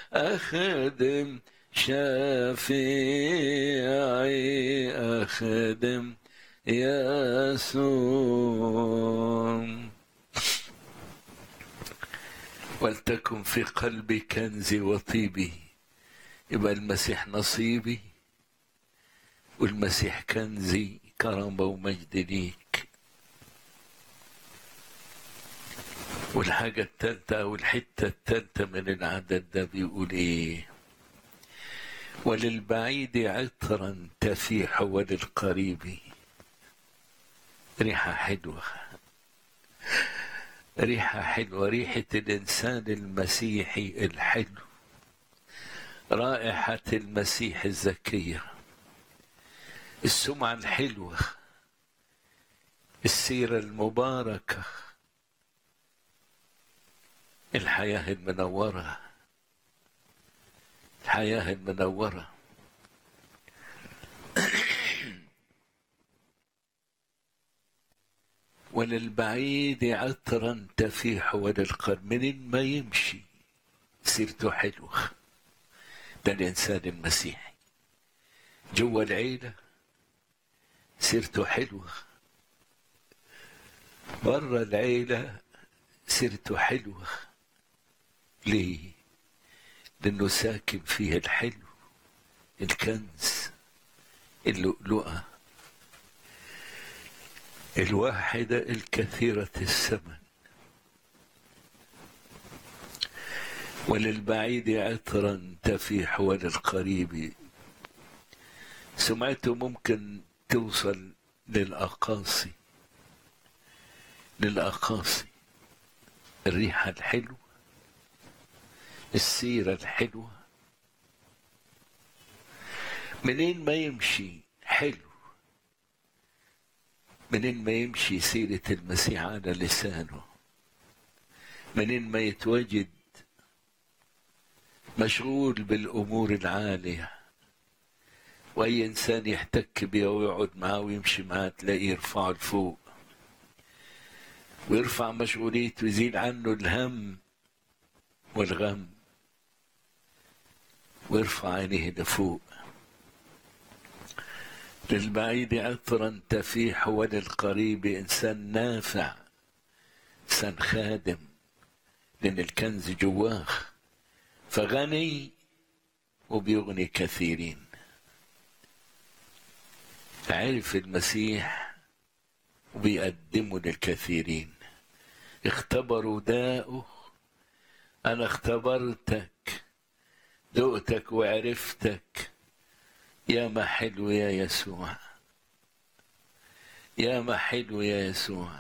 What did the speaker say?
أخدم شفيعي أخدم يسوع ولتكن في قلبي كنزي وطيبي يبقى المسيح نصيبي والمسيح كنزي كرامة ومجد ليك والحاجة التالتة أو الحتة التالتة من العدد ده بيقول إيه وللبعيد عطرا تفيح وللقريب ريحة حلوة ريحة حلوة ريحة الإنسان المسيحي الحلو رائحة المسيح الزكية السمعة الحلوة السيرة المباركة الحياة المنورة الحياة المنورة وللبعيد عطرا تفيح وللقرب منين ما يمشي سيرته حلوة ده الإنسان المسيحي جوا العيلة سيرته حلوة برا العيلة سيرته حلوة ليه؟ لأنه ساكن فيها الحلو الكنز اللؤلؤة الواحدة الكثيرة الثمن وللبعيد عطرا تفيح وللقريب سمعته ممكن توصل للأقاصي للأقاصي الريحة الحلوة السيرة الحلوة منين ما يمشي حلو منين ما يمشي سيرة المسيح على لسانه منين ما يتواجد مشغول بالأمور العالية وأي إنسان يحتك بيه ويقعد معاه ويمشي معاه تلاقيه يرفعه لفوق ويرفع مشغوليته ويزيل عنه الهم والغم ويرفع عينيه لفوق للبعيد عطرا تفيح وللقريب انسان نافع انسان خادم لان الكنز جواه فغني وبيغني كثيرين عرف المسيح وبيقدمه للكثيرين اختبروا داؤه انا اختبرتك دقتك وعرفتك يا ما حلو يا يسوع يا ما حلو يا يسوع